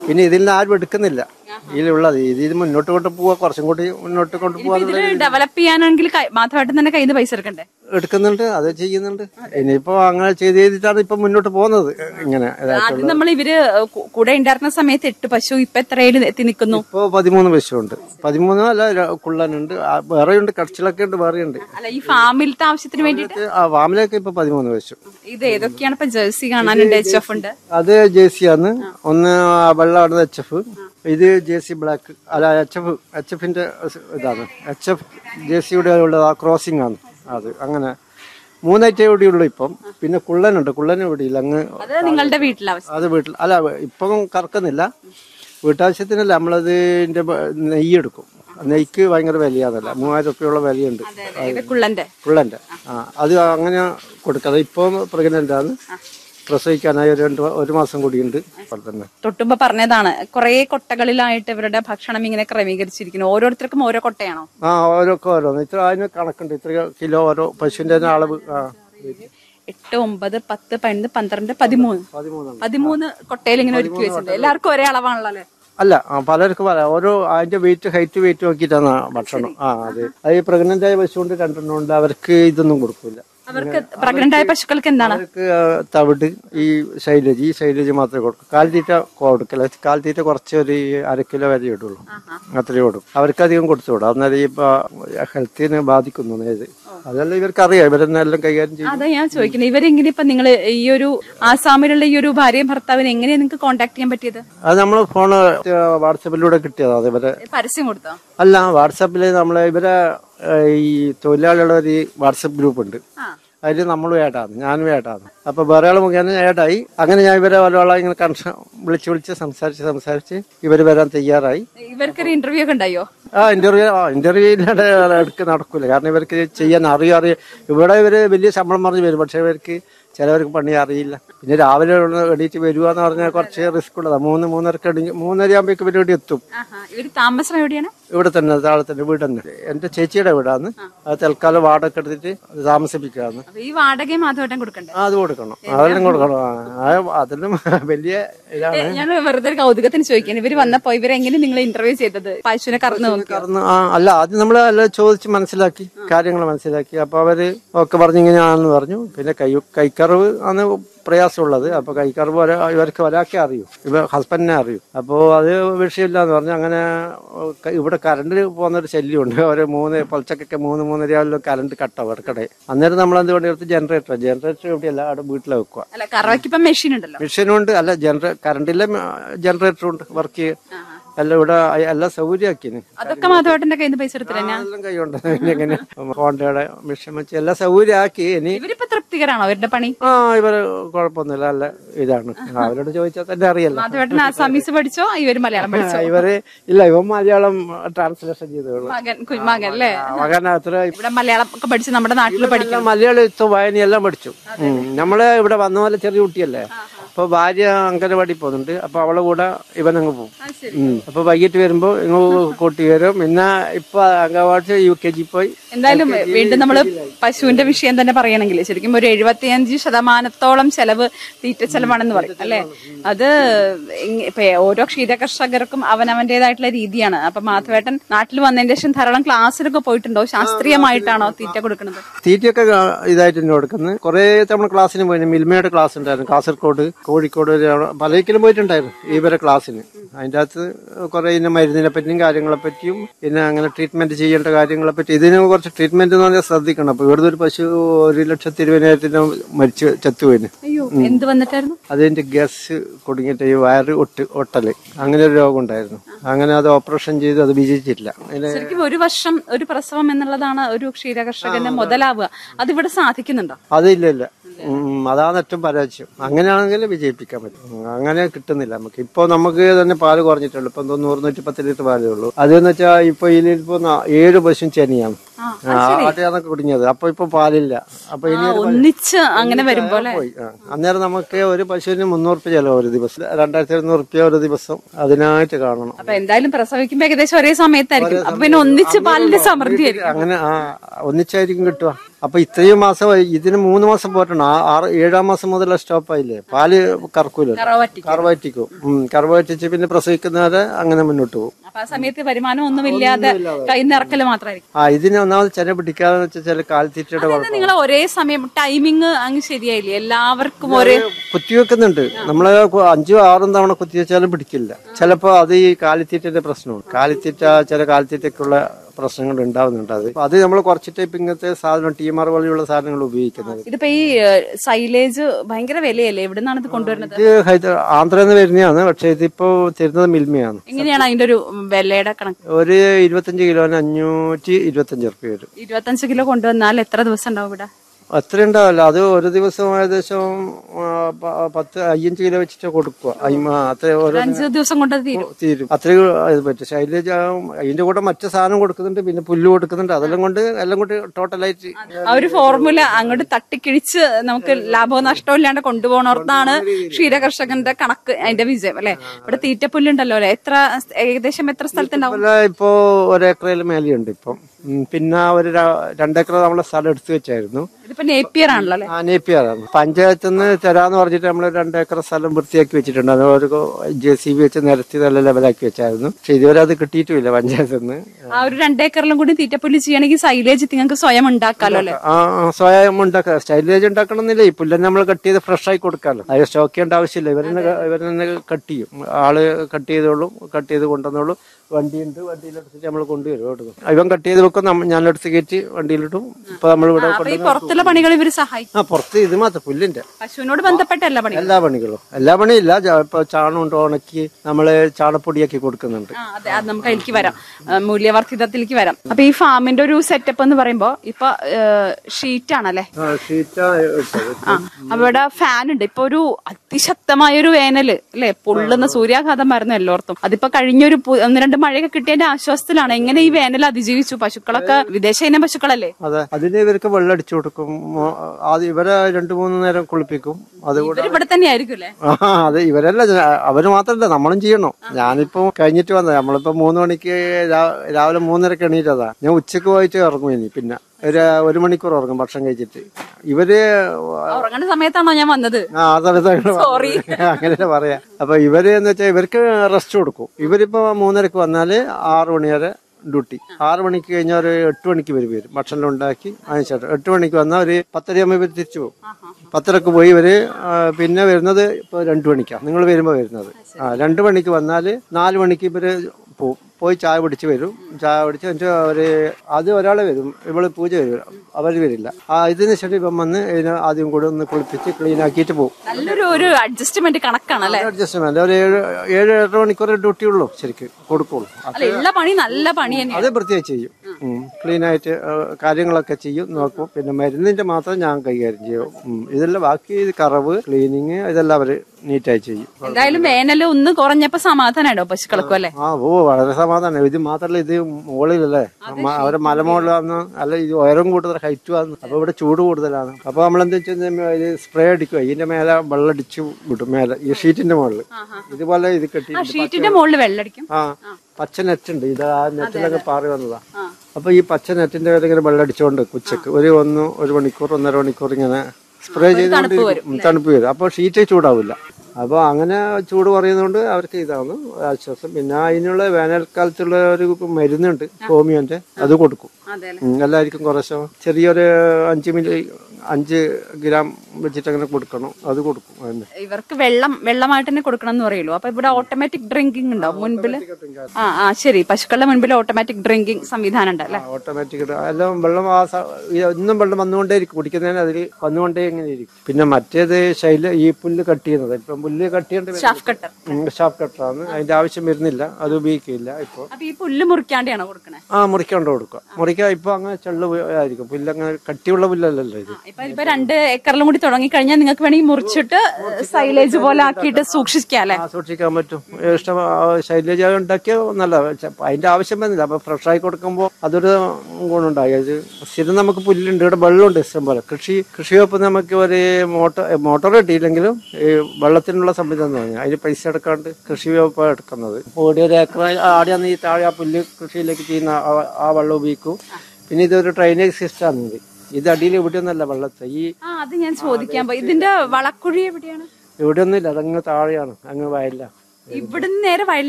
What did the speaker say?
പിന്നെ ഇതിൽ നിന്ന് ആരും എടുക്കുന്നില്ല ഇതിലുള്ളത് ഇതിൽ മുന്നോട്ട് കൊണ്ട് പോവാ കുറച്ചും കൂടി മുന്നോട്ട് കൊണ്ട് പോവാന്നുള്ള ഇതില് ഡെവലപ്പ് ചെയ്യാനാണെങ്കിൽ മാധവേട്ടൻ തന്നെ കയ്യിൽ നിന്ന് പൈസ എടുക്കണ്ടേ എടുക്കുന്നുണ്ട് അത് ചെയ്യുന്നുണ്ട് ഇനിയിപ്പോ അങ്ങനെ ചെയ്ത് ചെയ്തിട്ടാണ് ഇപ്പൊ മുന്നോട്ട് പോകുന്നത് ഇങ്ങനെ ഇതായിട്ടുള്ള ആദ്യം നമ്മൾ ഇവര് കു- കൂടെ ഉണ്ടായിരുന്ന സമയത്ത് എട്ട് പശു ഇപ്പൊ എത്രയിൽ എത്തി നിൽക്കുന്നു ഇപ്പൊ പതിമൂന്ന് പശുണ്ട് പതിമൂന്ന് അല്ല ര- കുള്ളനുണ്ട് ആ, വേറെയുണ്ട് കടച്ചിലൊക്കെ ഉണ്ട് വേറെയുണ്ട് അല്ല ഈ ഫാമിലത്തെ ആവശ്യത്തിന് വേണ്ടിട്ട് ഇത് ആ ഫാമിലൊക്കെ ഇപ്പൊ പതിമൂന്ന് പശു ഇത് ഏതൊക്കെയാണ് ഇപ്പൊ ജേഴ്സി കാണാനുണ്ട് എച്ച് എഫ് ഉണ്ട് അത് ജെ സി ആണ് ഒന്ന് ആ വെള്ളമാണ് എച്ച് എഫ് ഇത് ജെ സി ബ്ലാക്ക് അല്ല എച്ച് എഫ് എച്ച് എഫിന്റെ ഇതാണ് എച്ച് എഫ് ജെ സിയുടെ ഉള്ളത് ആ ക്രോസിംഗ് ആണ് അത് അങ്ങനെ മൂന്നൈറ്റേ ഇവിടെ ഉള്ളു ഇപ്പം പിന്നെ കുള്ളനുണ്ട് കുള്ളൻ ഇവിടെ ഇല്ല അങ്ങ് അത് നിങ്ങളുടെ വീട്ടിലെ അവസ്ഥ അത് വീട്ടിൽ അല്ല ഇപ്പം കറക്കുന്നില്ല വീട്ടാവശ്യത്തിനല്ല നമ്മളത് ഇതിന്റെ ബ- നെയ്യെടുക്കും നെയ്ക്ക് ഭയങ്കര വിലയാണല്ല മൂവായിരം റുപ്യുള്ള വിലയുണ്ട് ഇത് കുള്ളന്റെ പിള്ളന്റെ ആ അത് അങ്ങനെ കൊടുക്കാതെ ഇപ്പം പ്രഗ്നന്റ് ആണ് പ്രസവിക്കാനായി ഒരു രണ്ട് ഒരു മാസം കൂടിയുണ്ട് അപ്പോൾ തന്നെ തൊട്ടുമ്പോ പറഞ്ഞതാണ് കുറെ കൊട്ടകളിലായിട്ട് ഇവരുടെ ഭക്ഷണം ഇങ്ങനെ ക്രമീകരിച്ചിരിക്കുന്നു ഓരോരുത്തർക്കും ഓരോ കൊട്ടയാണോ ആ ഓരോക്കെ ഓരോന്ന് ഇത്ര അതിന് കണക്കുണ്ട് ഇത്ര കിലോ ഓരോ പശുവിന്റെ തന്നെ അളവ് ആ എട്ട് ഒമ്പത് പത്ത് പതിനൊന്ന് പന്ത്രണ്ട് പതിമൂന്ന് പതിമൂന്നെണ്ണം പതിമൂന്ന് കൊട്ടയിൽ ഇങ്ങനെ ഒരുക്കി വെച്ചിട്ടുണ്ട് എല്ലാവർക്കും ഒരേ അളവാണല്ലോ അല്ലെ അല്ല ആ, പലർക്കും പല ഓരോ അതിന്റെ വെയിറ്റ് ഹൈറ്റ് വെയിറ്റ് നോക്കിയിട്ടാണ് ഭക്ഷണം ആ അതെ അത് ഈ പ്രഗ്നന്റ് ആയ പശു കൊണ്ട് രണ്ടെണ്ണം ഉണ്ട് അവർക്ക് ഇതൊന്നും കൊടുക്കില്ല അവർക്ക് പ്രഗ്നന്റ് ആയ പശുക്കൾക്ക് എന്താണ് അവർക്ക് ആ, തവിട് ഈ ശൈലജ് ഈ ശൈലജ് മാത്രമേ കൊടുക്കൂ കാൽത്തീറ്റ കൊടുക്കില്ല കാൽത്തീറ്റ കുറച്ച് ഒരു അര കിലോ വരെ ഇടുള്ളൂ അത്രയും കൊടുക്കും അവർക്ക് അധികം കൊടുത്തു വിടും അന്നേരം ഈ ഹെൽത്തിനെ ബാധിക്കുന്നു ഇത് അതെല്ലാം ഇവർക്ക് അറിയാം ഇവരെന്നെല്ലാം കൈകാര്യം ചെയ്യും അതാ ഞാൻ ചോദിക്കുന്നത് ഇവരെങ്ങനെ ഇപ്പൊ നിങ്ങൾ ഈ ഒരു ആസാമിലുള്ള ഈ ഒരു ഭാര്യയും ഭർത്താവിനെ എങ്ങനെയാ നിങ്ങൾക്ക് കോണ്ടാക്ട് ചെയ്യാൻ പറ്റിയത് അത് നമ്മൾ ഫോണ് വാട്സപ്പിലൂടെ കിട്ടിയതാണ് അത് ഇവരെ പരസ്യം കൊടുത്തോ അല്ല വാട്സാപ്പിൽ നമ്മളെ ഇവരെ ഏ, ഈ തൊഴിലാളികളുടെ ഒരു വാട്സപ്പ് ഗ്രൂപ്പ് ഉണ്ട് ആ. അതിൽ നമ്മളും ഏട്ടാണ് ഞാനും ഏട്ടാണ് അപ്പൊ വേറെ ആൾ മുഖേന ഏട്ടായി അങ്ങനെ ഞാൻ ഇവരെ ഒരാളെ ഇങ്ങനെ കൺസ വിളിച്ച് വിളിച്ച് സംസാരിച്ച് സംസാരിച്ച് ഇവര് വരാൻ തയ്യാറായി ഇവർക്കൊരു ഇന്റർവ്യൂ ഒക്കെ ഉണ്ടായോ ആ ഇന്റർവ്യൂ ആ ഇന്റർവ്യൂ ഇല്ലാതെ എടുക്ക് നടക്കൂല കാരണം ഇവർക്ക് ചെയ്യാൻ അറിയാം അറിയാം ഇവിടെ ഇവര് വലിയ ശമ്പളം പറഞ്ഞ് വരും പക്ഷെ ഇവർക്ക് ചിലവർക്ക് പണി അറിയില്ല പിന്നെ രാവിലെ ഒന്ന് എണീറ്റ് വരിക എന്ന് പറഞ്ഞാൽ കുറച്ച് റിസ്ക് ഉള്ളതാണ് മൂന്ന് മൂന്നരക്ക് എണീ മൂന്നര ആകുമ്പോഴേക്കും ഇവർ ഇവിടെ എത്തും ഇവര് താമസം എവിടെയാണ് ഇവിടെ തന്നെ താഴെ തന്നെ വീട് തന്നെ എന്റെ ചേച്ചിയുടെ വീടാണ് അത് തൽക്കാലം വാടക എടുത്തിട്ട് അത് താമസിപ്പിക്കാന്ന് അപ്പൊ ഈ വാടകയും മാധവട്ടം കൊടുക്കണ്ടേ ആ, അത് കൊടുക്കണം അതെല്ലാം കൊടുക്കണം ആ, ആ, അതിലും വലിയ ഇതാണ് ഞാൻ വെറുതെ ഒരു കൗതുകത്തിന് ചോദിക്കാൻ ഇവര് വന്നപ്പോ ഇവരെങ്ങനെ നിങ്ങൾ ഇന്റർവ്യൂ ചെയ്തത് പശുവിനെ കറന്നു നോക്കി കറന്ന് ആ അല്ല ആദ്യം നമ്മൾ എല്ലാം ചോദിച്ച് മനസ്സിലാക്കി കാര്യങ്ങൾ മനസ്സിലാക്കി അപ്പൊ അവര് ഒക്കെ പറഞ്ഞു ഇങ്ങനെയാണെന്ന് പറഞ്ഞു പിന്നെ കൈ കൈക്കറവ് ആണ് പ്രയാസമുള്ളത് അപ്പൊ കൈക്കറവ് ഒരാ- ഇവർക്ക് ഒരാൾക്കേ അറിയൂ ഇവ ഹസ്ബൻഡിനെ അറിയൂ അപ്പോ അത് വിഷയമില്ല എന്ന് പറഞ്ഞു അങ്ങനെ ക- ഇവിടെ കറണ്ട് പോകുന്ന ഒരു ശല്യമുണ്ട് ഒരു മൂന്ന് പൊലച്ചക്കൊക്കെ മൂന്ന് മൂന്നരയാലും കറണ്ട് കട്ടാവും ഇടക്കടെ അന്നേരം നമ്മൾ എന്ത് വേണ്ടി എടുത്ത് ജനറേറ്റർ ജനറേറ്റർ എവിടെയല്ല അവിടെ വീട്ടിൽ വെക്കുക അല്ല കറവയ്ക്ക് ഇപ്പൊ മെഷീൻ ഉണ്ടല്ലോ മെഷീനുണ്ട് അല്ല ജനറേ കറണ്ടിലെ ജനറേറ്റർ ഉണ്ട് വർക്ക് ചെയ്യും എല്ലാം ഇവിടെ എല്ലാം സൗകര്യമാക്കിന് അതൊക്കെ മാധവട്ടന്റെ കയ്യിൽ നിന്ന് പൈസ എടുത്തില്ല ഞാൻ എല്ലാം കൈകൊണ്ട് എങ്ങനെ ഹോണ്ടയുടെ മെഷീൻ വെച്ച് എല്ലാം സൗകര്യമാക്കി ഇനി ഇവരിപ്പോ തൃപ്തികരാണോ അവരുടെ പണി ആ ഇവര് കുഴപ്പമൊന്നുമില്ല നല്ല ഇതാണ് അവരോട് ചോദിച്ചാൽ തന്നെ അറിയല്ലോ മാധവട്ടൻ ആസാമീസ് പഠിച്ചോ ഇവര് മലയാളം പഠിച്ചോ ഇവര് ഇല്ല ഇവൻ മലയാളം ട്രാൻസ്ലേഷൻ ചെയ്തോളൂ മകൻ കുഞ്ഞ് അല്ലേ മകൻ അത്ര ഇവിടെ മലയാളം ഒക്കെ പഠിച്ച് നമ്മുടെ നാട്ടിൽ പഠിക്കും എല്ലാം മലയാളം ഇത്തും വായനയെല്ലാം പഠിച്ചു ഉം. നമ്മള് ഇവിടെ വന്ന പോലെ ചെറിയ കുട്ടിയല്ലേ അപ്പൊ ഭാര്യ അങ്കനവാടി പോകുന്നുണ്ട് അപ്പൊ അവളെ കൂടെ ഇവൻ അങ്ങ് പോകും ഉം. അപ്പൊ വൈകിട്ട് വരുമ്പോ ഇങ്ങ് കൂട്ടി വരും പിന്നെ ഇപ്പൊ അങ്കവാടി യു കെ ജി പോയി എന്തായാലും വീണ്ടും നമ്മൾ പശുവിന്റെ വിഷയം തന്നെ പറയണമെങ്കിൽ ശരിക്കും ഒരു എഴുപത്തിയഞ്ച് ശതമാനത്തോളം ചെലവ് തീറ്റ ചെലവാണെന്ന് പറയും അല്ലെ അത് ഇങ് ഇപ്പൊ ഓരോ ക്ഷീര കർഷകർക്കും അവനവന്റേതായിട്ടുള്ള രീതിയാണ് അപ്പൊ മാധവേട്ടൻ നാട്ടിൽ വന്നതിന് ശേഷം ധാരാളം ക്ലാസ്സിലൊക്കെ പോയിട്ടുണ്ടോ ശാസ്ത്രീയമായിട്ടാണോ തീറ്റ കൊടുക്കുന്നത് തീറ്റയൊക്കെ കാ- ഇതായിട്ട് തന്നെ കൊടുക്കുന്നത് കുറെ തവണ ക്ലാസ്സിന് പോയി മിൽമയുടെ ക്ലാസ് ഉണ്ടായിരുന്നു കാസർഗോഡ് കോഴിക്കോട് ഒരു തവണ പലയിക്കലും പോയിട്ടുണ്ടായിരുന്നു ഇവരെ ക്ലാസ്സിന് അതിൻ്റെ അകത്ത് കുറെ ഇന്ന മരുന്നിനെ പറ്റിയും കാര്യങ്ങളെ പറ്റിയും പിന്നെ അങ്ങനെ ട്രീറ്റ്മെന്റ് ചെയ്യേണ്ട കാര്യങ്ങളെ പറ്റി ഇതിന് കുറച്ച് ട്രീറ്റ്മെന്റ് എന്ന് പറഞ്ഞാൽ ശ്രദ്ധിക്കണം അപ്പൊ ഇവിടുത്തെ ഒരു പശു ഒരു ലക്ഷത്തി ഇരുപതിനായിരത്തിന് മരിച്ചു ചത്തുപോയിന് അയ്യോ എന്ത് വന്നിട്ടായിരുന്നു അതിന്റെ ഗ്യാസ് കുടുങ്ങിയിട്ട് ഈ വയറ് ഒട്ട് ഒട്ടല് അങ്ങനെ ഒരു രോഗം ഉണ്ടായിരുന്നു അങ്ങനെ അത് ഓപ്പറേഷൻ ചെയ്ത് അത് വിജയിച്ചിട്ടില്ല അതിന് ശരിക്കും ഒരു വർഷം ഒരു പ്രസവം എന്നുള്ളതാണ് ഒരു ക്ഷീര കർഷകന്റെ മുതലാവുക അതിവിടെ സാധിക്കുന്നുണ്ടോ അതില്ല ഇല്ല ഉം, അതാണ് ഏറ്റവും പരാജയം അങ്ങനെയാണെങ്കിൽ വിജയിപ്പിക്കാൻ പറ്റും ഉം, അങ്ങനെ കിട്ടുന്നില്ല നമുക്ക് ഇപ്പൊ നമുക്ക് തന്നെ പാല് കുറഞ്ഞിട്ടുള്ളൂ ഇപ്പൊ എന്തോ നൂറ് നൂറ്റി പത്ത് ലിറ്റർ പാലേ ഉള്ളൂ അതെന്ന് വെച്ചാൽ ഇപ്പൊ ഇതിലിപ്പോ ന- ഏഴ് പശുവും ചെനിയാണ് ആട്ടെയാണൊക്കെ കുടുങ്ങിയത് അപ്പൊ ഇപ്പൊ പാലില്ല അപ്പൊ ഇനി ഒരു പശു ഒന്നിച്ച് അങ്ങനെ വരുമ്പോലെ പോയി ആ. അന്നേരം നമുക്ക് ഒരു പശുവിന് മുന്നൂറ് റുപ്യ ചെലവ് ഒരു ദിവസം രണ്ടായിരത്തി എഴുന്നൂറ് റുപ്യ ഒരു ദിവസം അതിനായിട്ട് കാണണം അപ്പൊ എന്തായാലും പ്രസവിക്കുമ്പോ ഏകദേശം ഒരേ സമയത്തായിരിക്കും അപ്പൊ പിന്നെ ഒന്നിച്ച് പാലിന്റെ സമൃദ്ധി ആയിരിക്കും അങ്ങനെ ആ ഒന്നിച്ചായിരിക്കും കിട്ടുക അപ്പൊ ഇത്രയും മാസം ഇതിന് മൂന്ന് മാസം പോരണം ആ ആറ് ഏഴാം മാസം മുതൽ സ്റ്റോപ്പ് ആയില്ലേ പാല് കറക്കൂല കറവറ്റി കറവറ്റിക്കും ഉം കറവറ്റിച്ച് പിന്നെ പ്രസവിക്കുന്നവരെ അങ്ങനെ മുന്നോട്ട് പോകും അപ്പൊ ആ സമയത്ത് വരുമാനം ഒന്നും ഇല്ലാതെ കൈ നിറക്കല് മാത്രമായിരിക്കും ആ ഇതിന് ഒന്നാമത് ചെന പിടിക്കാതെ വെച്ചാൽ ചില കാൽത്തീറ്റയുടെ കുഴപ്പം നിങ്ങൾ ഒരേ സമയം ടൈമിങ് അങ്ങ് ശരിയായില്ലേ എല്ലാവർക്കും ഒരേ കുത്തിവെക്കുന്നുണ്ട് നമ്മള് കു- അഞ്ചും ആറും തവണ കുത്തിവെച്ചാലും പിടിക്കില്ല ചിലപ്പോ അത് ഈ കാലിത്തീറ്റന്റെ പ്രശ്നമാണ് കാലിത്തീറ്റ ചില കാലിത്തീറ്റക്കുള്ള പ്രശ്നങ്ങൾ ഉണ്ടാവുന്നുണ്ട് അത് അത് നമ്മൾ കുറച്ചിട്ട് ഇപ്പൊ ഇങ്ങനത്തെ സാധനം ടീമാർ പോലെയുള്ള സാധനങ്ങൾ ഉപയോഗിക്കുന്നത് ഇതിപ്പോ ഈ സൈലേജ് ഭയങ്കര വിലയല്ലേ എവിടെ നിന്നാണ് ഇത് കൊണ്ടുവരുന്നത് ഇത് ഹൈദ- ആന്ധ്രയിൽ നിന്ന് വരുന്നതാണ് പക്ഷെ ഇതിപ്പോ തരുന്നത് മിൽമയാണ് എങ്ങനെയാണ് അതിന്റെ ഒരു വിലയുടെ കണക്ക് ഒരു ഇരുപത്തഞ്ച് കിലോന് അഞ്ഞൂറ്റി ഇരുപത്തഞ്ച് റുപ്യ വരും ഇരുപത്തഞ്ച് കിലോ കൊണ്ടുവന്നാൽ എത്ര ദിവസം ഉണ്ടാവും ഇവിടെ അത്ര ഉണ്ടാവില്ല അത് ഒരു ദിവസം ഏകദേശം ആ, പ- പത്ത് അയ്യഞ്ച് കിലോ വെച്ചിട്ട് കൊടുക്കുക അയ്മ അത്ര ഓരോ അഞ്ച് ദിവസം കൊണ്ട് അത് തീരും തീരും അത്രയും ഇത് പറ്റും ശൈലജ അതിന്റെ കൂടെ മറ്റു സാധനം കൊടുക്കുന്നുണ്ട് പിന്നെ പുല്ല് കൊടുക്കുന്നുണ്ട് അതെല്ലാം കൊണ്ട് എല്ലാം കൊണ്ട് ടോട്ടലായിട്ട് ആ ഒരു ഫോർമുല അങ്ങോട്ട് തട്ടിക്കിഴിച്ച് നമുക്ക് ലാഭവും നഷ്ടവും ഇല്ലാണ്ട് കൊണ്ടുപോകണോർത്താണ് ക്ഷീരകർഷകന്റെ കണക്ക് അതിന്റെ വിജയം അല്ലെ ഇവിടെ തീറ്റപ്പുല്ലുണ്ടല്ലോ അല്ലെ എത്ര ഏകദേശം എത്ര സ്ഥലത്തുണ്ടാവും അതുപോലെ ഇപ്പോ ഒരേക്കറയിൽ മേലെയുണ്ട് ഇപ്പം ഉം, പിന്നെ ഒരു ര- രണ്ടേക്കർ നമ്മളെ സ്ഥലം എടുത്തു വെച്ചായിരുന്നു ഇതിപ്പോ നേപ്പിയർ ആണല്ലോ അല്ലെ ആ നേപ്പിയാറാണ് പഞ്ചായത്തിൽ നിന്ന് തരാന്ന് പറഞ്ഞിട്ട് നമ്മൾ രണ്ടേക്കർ സ്ഥലം വൃത്തിയാക്കി വെച്ചിട്ടുണ്ട് അത് ഒരു ജെ സി ബി വെച്ച് നിരത്തി നല്ല ലെവലാക്കി വെച്ചായിരുന്നു പക്ഷെ ഇതുവരെ അത് കിട്ടിയിട്ടുമില്ല പഞ്ചായത്തിൽ നിന്ന് ആ ഒരു രണ്ടേക്കറിലും കൂടി തീറ്റപ്പുല്ല് ചെയ്യണമെങ്കിൽ സൈലേജ് നിങ്ങൾക്ക് സ്വയം ഉണ്ടാക്കാലോ അല്ലെ ആ ആ, സ്വയം ഉണ്ടാക്കാം സ്റ്റൈലേജ് ഉണ്ടാക്കണമെന്നില്ല ഈ പുല്ല് നമ്മൾ കട്ട് ചെയ്ത് ഫ്രഷ് ആയി കൊടുക്കാമല്ലോ അത് സ്റ്റോക്ക് ചെയ്യേണ്ട ആവശ്യമില്ല ഇവരെന്നെ ഇവരെന്നെ കട്ട് ചെയ്യും ആള് കട്ട് ചെയ്തോളും കട്ട് ചെയ്ത് കൊണ്ടുവന്നോളും വണ്ടിയുണ്ട് വണ്ടിയിലെടുത്തിട്ട് നമ്മൾ കൊണ്ടുവരും കൊടുക്കും ഇവൻ കട്ട് ചെയ്ത് വെക്കും നമ്മ- ഞാനെടുത്ത് കയറ്റി വണ്ടിയിലിട്ടും ഇപ്പൊ നമ്മളിവിടെ അപ്പൊ ഈ പുറത്തുള്ള പണികൾ ഇവര് സഹായിക്കും ആ പുറത്ത് ഇത് മാത്രം പുല്ലിന്റെ പശുവിനോട് ബന്ധപ്പെട്ട എല്ലാ പണികളും എല്ലാ പണികളും എല്ലാ പണിയില്ല ജ- ഇപ്പൊ ചാണം കൊണ്ട് ഉണക്കി നമ്മള് ചാണപ്പൊടിയാക്കി കൊടുക്കുന്നുണ്ട് ആ, അതെ അത് നമുക്ക് അതിലേക്ക് വരാം ആ, മൂല്യവർദ്ധിതത്തിലേക്ക് വരാം അപ്പൊ ഈ ഫാമിന്റെ ഒരു സെറ്റപ്പ് എന്ന് പറയുമ്പോ ഇപ്പൊ ഷീറ്റ് ആണല്ലേ ആ അപ്പൊ ഇവിടെ ഫാൻ ഉണ്ട് ഇപ്പൊ ഒരു അതിശക്തമായ ഒരു വേനല് അല്ലെ പൊള്ളുന്ന സൂര്യാഘാതം വരുന്നു എല്ലായിടത്തും അതിപ്പോ കഴിഞ്ഞൊരു പു- ഒന്ന് രണ്ട് മഴയൊക്കെ കിട്ടിയതിന്റെ ആശ്വാസത്തിലാണ് എങ്ങനെ ഈ വേനൽ അതിജീവിച്ചു പശുക്കളൊക്കെ വിദേശ ഇനം പശുക്കളല്ലേ അതെ അതിന് ഇവർക്ക് വെള്ളം അടിച്ചു കൊടുക്കും മോ- ആദ്യം ഇവരെ രണ്ടു മൂന്ന് നേരം കുളിപ്പിക്കും അതുകൂടെ ഇവര് ഇവിടെ തന്നെ ആയിരിക്കും അല്ലേ ആ അതെ ഇവരല്ല ജ- അവര് മാത്രല്ല നമ്മളും ചെയ്യണം ഞാനിപ്പോ കഴിഞ്ഞിട്ട് വന്നത് നമ്മളിപ്പോ മൂന്ന് മണിക്ക് രാ- രാവിലെ മൂന്നരക്ക് എണീറ്റതാ ഞാൻ ഉച്ചക്ക് പോയിട്ട് ഇറങ്ങും ഇനി പിന്നെ ഒരു ഒരു മണിക്കൂർ ഉറങ്ങും ഭക്ഷണം കഴിച്ചിട്ട് ഇവര് ഉറങ്ങുന്ന സമയത്താണോ ഞാൻ വന്നത് ആ ആ സമയത്ത് അങ്ങനെ Sorry. അങ്ങനെ പറയാ അപ്പൊ ഇവര് എന്ന് വെച്ചാൽ ഇവർക്ക് റെസ്റ്റ് കൊടുക്കും ഇവരിപ്പോ മൂന്നരക്ക് വന്നാല് ആറ് മണി വരെ ഡ്യൂട്ടി ആറ് മണിക്ക് കഴിഞ്ഞാൽ ഒരു എട്ട് മണിക്ക് ഇവര് വരും ഭക്ഷണം ഉണ്ടാക്കി അതിനുശേഷം എട്ട് മണിക്ക് വന്നാൽ ഒരു പത്തരയാകുമ്പോൾ ഇവർ തിരിച്ചു പോകും പത്തരക്ക് പോയി ഇവര് ആ, പിന്നെ വരുന്നത് ഇപ്പൊ രണ്ടു മണിക്കാണ് നിങ്ങൾ വരുമ്പോ വരുന്നത് ആ രണ്ടു മണിക്ക് വന്നാല് നാല് മണിക്ക് ഇവര് പോവും പോയി ചായ പിടിച്ച് വരും ചായ പിടിച്ച് എന്നിട്ട് അവര് ആദ്യം ഒരാളെ വരും ഇവള് പൂജ വരും അവർ വരില്ല ആ ഇതിന് ശേഷം ഇവൻ വന്ന് ഇതിനെ ആദ്യം കൂടെ ഒന്ന് കുളിപ്പിച്ച് ക്ലീൻ ആക്കിയിട്ട് പോകും നല്ലൊരു ഒരു അഡ്ജസ്റ്റ്മെന്റ് കണക്കാണ് അല്ലെ അഡ്ജസ്റ്റ്മെന്റ് ഒരു ഏഴ് ഏഴ് എട്ട് മണിക്കൂർ ഡ്യൂട്ടി ഉള്ളൂ ശരിക്കും കൊടുക്കുള്ളൂ അല്ല ഉള്ള പണി നല്ല പണി തന്നെയാണ് അത് പ്രത്യേകിച്ച് ചെയ്യും ക്ലീൻ ആയിട്ട് ആ, കാര്യങ്ങളൊക്കെ ചെയ്യും നോക്കും പിന്നെ മരുന്നിന്റെ മാത്രം ഞാൻ കൈകാര്യം ചെയ്യും ഉം. ഇതെല്ലാം ബാക്കി കറവ് ക്ലീനിങ് ഇതെല്ലാം അവര് നീറ്റായി ചെയ്യും എന്തായാലും വേനൽ ഒന്ന് കുറഞ്ഞപ്പോ സമാധാനമായിട്ടോ പശുക്കൾക്കും അല്ലെ ആ ഓ വളരെ സമാധാനം ഇത് മാത്രല്ല ഇത് മുകളിലല്ലേ മ- അവരെ മലമുകളിലാന്ന് അല്ല ഇത് ഉയരം കൂടുതൽ ഹൈറ്റ് വന്നു അപ്പൊ ഇവിടെ ചൂട് കൂടുതലാണ് അപ്പൊ നമ്മളെന്താ വെച്ചാൽ ഇത് സ്പ്രേ അടിക്കുക ഇതിന്റെ മേലെ വെള്ളം അടിച്ചു വിടും മേലെ ഈ ഷീറ്റിന്റെ മുകളിൽ ഇതുപോലെ ഇത് കെട്ടി ആ ഷീറ്റിന്റെ മുകളിൽ വെള്ളടിക്കും ആ പച്ച നെറ്റ് ഉണ്ട് ഇത് ആ നെറ്റിലൊക്കെ പാറി വന്നതാ അപ്പൊ ഈ പച്ച നെറ്റിന്റെ മേലെ ഇങ്ങനെ വെള്ളം അടിച്ചോണ്ട് ഉച്ചക്ക് ഒരു ഒന്ന് ഒരു മണിക്കൂർ ഒന്നര മണിക്കൂർ ഇങ്ങനെ സ്പ്രേ ചെയ്തുകൊണ്ടിരിക്കും തണുപ്പ് വരും അപ്പൊ ഷീറ്റ് ചൂടാവില്ല അപ്പൊ അങ്ങനെ ചൂട് കുറയുന്നതുകൊണ്ട് അവർക്ക് ഇതാണ് ആശ്വാസം പിന്നെ അതിനുള്ള വേനൽക്കാലത്തുള്ള ഒരു മരുന്നുണ്ട് ഹോമിയോന്റെ അത് കൊടുക്കും അതെ ഉം, എല്ലാവർക്കും കുറച്ചോ ചെറിയൊരു അഞ്ച് മില്ലി അഞ്ച് ഗ്രാം വെച്ചിട്ട് അങ്ങനെ കൊടുക്കണം അത് കൊടുക്കും അതിന് ഇവർക്ക് വെള്ളം വെള്ളമായിട്ട് തന്നെ കൊടുക്കണം എന്ന് പറയുള്ളൂ അപ്പൊ ഇവിടെ ഓട്ടോമാറ്റിക് ഡ്രിങ്കിങ് ഉണ്ടാവും മുൻപില് ആ ആ ശരി പശുക്കളുടെ മുൻപിൽ ഓട്ടോമാറ്റിക് ഡ്രിങ്കിങ് സംവിധാനം ഉണ്ട് അല്ലെ ഓട്ടോമാറ്റിക് എല്ലാം വെള്ളം ആ സ- ഈ എന്നും വെള്ളം വന്നുകൊണ്ടേയിരിക്കും കുടിക്കുന്നതിന് അതിൽ വന്നുകൊണ്ടേ ഇങ്ങനെ ഇരിക്കും പിന്നെ മറ്റേത് ശൈല ഈ പുല്ല് കട്ട് ചെയ്യുന്നത് ഇപ്പം പുല്ല് കട്ട് ചെയ്യേണ്ട ഷാഫ് കട്ടർ ഷാപ്പ് കട്ടറാണ് അതിന്റെ ആവശ്യം വരുന്നില്ല അത് ഉപയോഗിക്കില്ല ഇപ്പൊ അപ്പൊ ഈ പുല്ല് മുറിക്കാണ്ടാണോ കൊടുക്കണേ ആ മുറിക്കാണ്ട് കൊടുക്കുക മുറിക്കാൻ ഇപ്പൊ അങ്ങനെ ചെള്ളു ആയിരിക്കും പുല്ല് അങ്ങനെ കട്ടിയുള്ള പുല്ലല്ലല്ലോ ഇത് ഇപ്പൊ ഇപ്പൊ രണ്ട് ഏക്കറിലും കൂടി തുടങ്ങി കഴിഞ്ഞാൽ നിങ്ങൾക്ക് വേണമെങ്കിൽ മുറിച്ചിട്ട് സൈലേജ് പോലെ ആക്കിയിട്ട് സൂക്ഷിക്കാം അല്ലെ ആ സൂക്ഷിക്കാൻ പറ്റും ഇഷ്ടം ശൈലജ ഉണ്ടാക്കിയ നല്ല അതിന്റെ ആവശ്യം വരുന്നില്ല അപ്പൊ ഫ്രഷ് ആയി കൊടുക്കുമ്പോൾ അതൊരു ഗുണമുണ്ടായി അത് സ്ഥിരം നമുക്ക് പുല്ലുണ്ട് ഇവിടെ വെള്ളമുണ്ട് ഇഷ്ടം പോലെ കൃഷി കൃഷി വകുപ്പ് നമുക്ക് ഒരു മോട്ടോർ മോട്ടോർ കിട്ടിയില്ലെങ്കിലും ഈ വെള്ളത്തിനുള്ള സംവിധാനം തുടങ്ങി അതിന് പൈസ എടുക്കാണ്ട് കൃഷി വകുപ്പ് എടുക്കുന്നത് ഇപ്പോൾ ഇവിടെ ഒരു ഏക്കർ ആടെയാണ് ഈ താഴെ ആ പുല്ല് കൃഷിയിലേക്ക് ചെയ്യുന്ന ആ- ആ വെള്ളം ഉപയോഗിക്കും പിന്നെ ഇതൊരു ഡ്രൈനേജ് സിസ്റ്റമാണ് ഇത് ഇത് അടിയിൽ ഇവിടെയൊന്നല്ല വെള്ളത്തെ ഈ ആ അത് ഞാൻ ചോദിക്കാൻ പോയി ഇതിന്റെ വളക്കുഴി എവിടെയാണ് ഇവിടെയൊന്നുമില്ല അതങ്ങ് താഴെയാണ് അങ്ങ് വയലില്ല ഇവിടുന്ന് നേരെ വയലിൽ